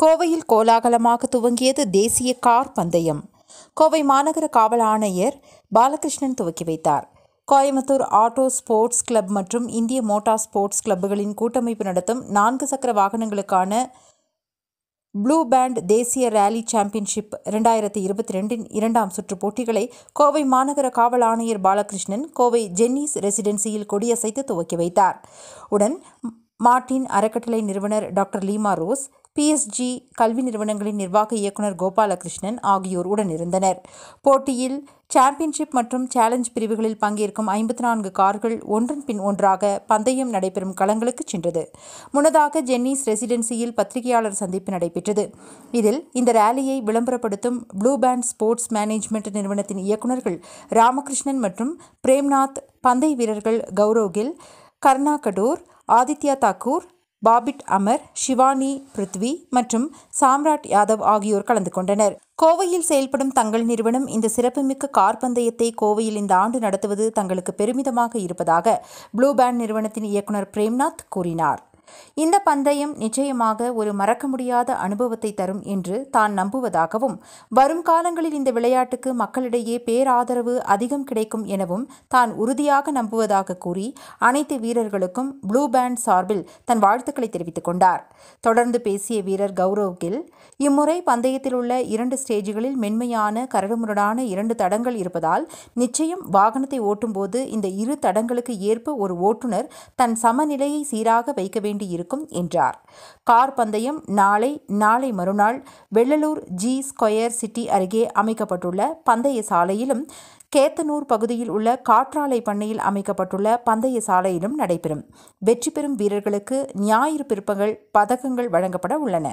கோவையில் கோலாகலமாக துவங்கியது தேசிய கார் பந்தயம் கோவை மாநகர காவல் ஆணையர் பாலகிருஷ்ணன் துவக்கி வைத்தார் கோயம்புத்தூர் ஆட்டோ ஸ்போர்ட்ஸ் கிளப் மற்றும் இந்திய மோட்டார் ஸ்போர்ட்ஸ் கிளப்புகளின் கூட்டமைப்பு நடத்தும் நான்கு சக்கர வாகனங்களுக்கான ப்ளூ பேண்ட் தேசிய ரேலி சாம்பியன்ஷிப் இரண்டாயிரத்தி இருபத்தி ரெண்டின் இரண்டாம் சுற்று போட்டிகளை கோவை மாநகர காவல் ஆணையர் பாலகிருஷ்ணன் கோவை ஜென்னிஸ் ரெசிடென்சியில் கொடியசைத்து துவக்கி வைத்தார் உடன் மார்டின் அறக்கட்டளை நிறுவனர் டாக்டர் லீமா ரோஸ் பிஎஸ்ஜி கல்வி நிறுவனங்களின் நிர்வாக இயக்குனர் கோபாலகிருஷ்ணன் ஆகியோர் உடனிருந்தனர் போட்டியில் சாம்பியன்ஷிப் மற்றும் சேலஞ்ச் பிரிவுகளில் பங்கேற்கும் ஐம்பத்தி நான்கு கார்கள் ஒன்றன் பின் ஒன்றாக பந்தயம் நடைபெறும் களங்களுக்கு சென்றது முன்னதாக ஜென்னிஸ் ரெசிடென்சியில் பத்திரிகையாளர் சந்திப்பு நடைபெற்றது இதில் இந்த ரேலியை விளம்பரப்படுத்தும் ப்ளூ பேண்ட் ஸ்போர்ட்ஸ் மேனேஜ்மெண்ட் நிறுவனத்தின் இயக்குநர்கள் ராமகிருஷ்ணன் மற்றும் பிரேம்நாத் பந்தய வீரர்கள் கௌரவ் கில் கர்ணா கடூர் ஆதித்யா தாக்கூர் பாபிட் அமர் ஷிவானி பிருத்வி மற்றும் சாம்ராட் யாதவ் ஆகியோர் கலந்து கொண்டனர் கோவையில் செயல்படும் தங்கள் நிறுவனம் இந்த சிறப்புமிக்க கார் பந்தயத்தை கோவையில் இந்த ஆண்டு நடத்துவது தங்களுக்கு பெருமிதமாக இருப்பதாக ப்ளூ பேண்ட் நிறுவனத்தின் இயக்குனர் பிரேம்நாத் கூறினார் இந்த பந்தயம் நிச்சயமாக ஒரு மறக்க முடியாத அனுபவத்தை தரும் என்று தான் நம்புவதாகவும் வரும் காலங்களில் இந்த விளையாட்டுக்கு மக்களிடையே பேராதரவு அதிகம் கிடைக்கும் எனவும் தான் உறுதியாக நம்புவதாக கூறி அனைத்து வீரர்களுக்கும் ப்ளூ பேண்ட் சார்பில் தன் வாழ்த்துக்களை தெரிவித்துக் கொண்டார் தொடர்ந்து பேசிய வீரர் கௌரவ் கில் இம்முறை பந்தயத்தில் உள்ள இரண்டு ஸ்டேஜ்களில் மென்மையான கரடுமுரடான இரண்டு தடங்கள் இருப்பதால் நிச்சயம் வாகனத்தை ஓட்டும்போது இந்த இரு தடங்களுக்கு ஏற்ப ஒரு ஓட்டுநர் தன் சமநிலையை சீராக வைக்க வேண்டி இருக்கும் என்றார் கார் பந்தயம் நாளை நாளை மறுநாள் வெள்ளலூர் ஜி ஸ்கொயர் சிட்டி அருகே அமைக்கப்பட்டுள்ள பந்தய சாலையிலும் கேத்தனூர் பகுதியில் உள்ள காற்றாலை பண்ணையில் அமைக்கப்பட்டுள்ள பந்தய சாலையிலும் நடைபெறும் வெற்றி பெறும் வீரர்களுக்கு ஞாயிறு பிற்பகல் பதக்கங்கள் வழங்கப்பட உள்ளன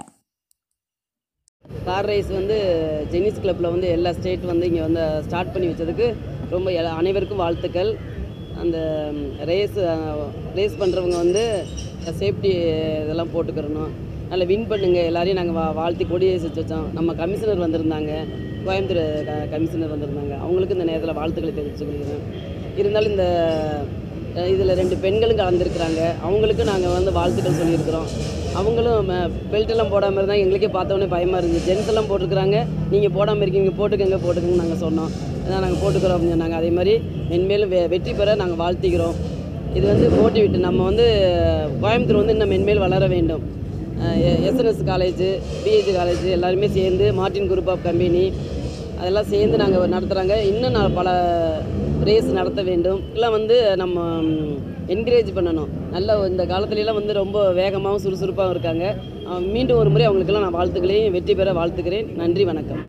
கார் ரேஸ் வந்து ஜென்னிஸ் கிளப்பில் வந்து எல்லா ஸ்டேட் வந்து இங்கே வந்து ஸ்டார்ட் பண்ணி வச்சதுக்கு ரொம்ப எல- அனைவருக்கும் வாழ்த்துக்கள் அந்த ரேஸ் ரேஸ் பண்ணுறவங்க வந்து சேஃப்டி இதெல்லாம் போட்டுக்கிறணும் நல்லா வின் பண்ணுங்க எல்லாரையும் நாங்கள் வா வாழ்த்தி கொடி வச்சு வச்சோம் நம்ம கமிஷனர் வந்திருந்தாங்க கோயம்புத்தூர் க கமிஷனர் வந்திருந்தாங்க அவங்களுக்கு இந்த நேரத்தில் வாழ்த்துக்களை தெரிவிச்சுக்கிறேன் இருந்தாலும் இந்த இதில் ரெண்டு பெண்களும் கலந்துருக்குறாங்க அவங்களுக்கும் நாங்கள் வந்து வாழ்த்துக்கள் சொல்லியிருக்கிறோம் அவங்களும் பெல்ட் எல்லாம் போடாமல் இருந்தால் எங்களுக்கே பார்த்தோன்னே பயமாக இருந்துச்சு ஜென்ஸ் எல்லாம் போட்டிருக்கிறாங்க நீங்கள் போடாமல் இருக்கீங்க போட்டுக்கங்க போட்டுக்கங்க நாங்கள் சொன்னோம் அதான் நாங்கள் போட்டுக்கிறோம் அப்படின்னு சொன்னாங்க அதே மாதிரி மென்மேலும் வெ வெற்றி பெற நாங்கள் வாழ்த்திக்கிறோம் இது வந்து மோட்டிவேட் நம்ம வந்து கோயம்புத்தூர் வந்து இன்னும் மென்மேல் வளர வேண்டும் எஸ்என்எஸ் காலேஜ் பிஹெச் காலேஜ் எல்லாருமே சேர்ந்து மார்டின் குரூப் ஆஃப் கம்பெனி அதெல்லாம் சேர்ந்து நாங்கள் நடத்துகிறாங்க இன்னும் நான் பல ரேஸ் நடத்த வேண்டும் எல்லாம் வந்து நம்ம என்கரேஜ் பண்ணணும் நல்ல இந்த காலத்துலலாம் வந்து ரொம்ப வேகமாகவும் சுறுசுறுப்பாகவும் இருக்காங்க அஹ் மீண்டும் ஒரு முறை அவங்களுக்கெல்லாம் நான் வாழ்த்துக்களையும் வெற்றி பெற வாழ்த்துக்கிறேன் நன்றி வணக்கம்